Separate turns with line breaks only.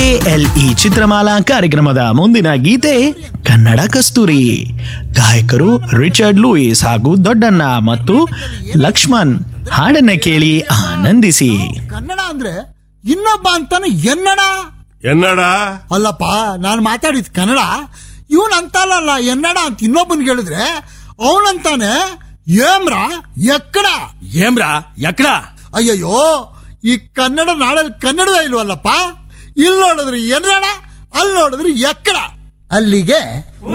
KLE Chitramala ಕಾರ್ಯಕ್ರಮದ ಮುಂದಿನ ಗೀತೆ ಕನ್ನಡ ಕಸ್ತೂರಿ ಗಾಯಕರು ರಿಚರ್ಡ್ ಲೂಯಿಸ್ ಹಾಗೂ ದೊಡ್ಡಣ್ಣ ಮತ್ತು ಲಕ್ಷ್ಮಣ್ ಹಾಡನ್ನ ಕೇಳಿ ಆನಂದಿಸಿ
ಕನ್ನಡ ಅಂದ್ರೆ ಇನ್ನೊಬ್ಬ ಅಂತಾನೆ ಎನ್ನಡ
ಎನ್ನಡ
ಅಲ್ಲಪ್ಪ ನಾನು ಮಾತಾಡಿದ್ ಕನ್ನಡ ಇವನ್ ಅಂತಲ್ಲ ಎನ್ನಡ ಅಂತ ಇನ್ನೊಬ್ಬನ್ ಹೇಳಿದ್ರೆ ಅವನಂತಾನೆ ಏಮ್ರ ಎಕ್ಕಡ
ಏಮ್ರಾ ಎಕ್ಕಡ
ಅಯ್ಯಯ್ಯೋ ಈ ಕನ್ನಡ ನಾಡಲ್ಲಿ ಕನ್ನಡವೇ ಇಲ್ವಲ್ಲಪ್ಪ ಇಲ್ಲಿ ನೋಡಿದ್ರೆ ಎನ್ನಡ ಅಲ್ಲಿ ನೋಡಿದ್ರೆ ಎಕ್ಕಡ ಅಲ್ಲಿಗೆ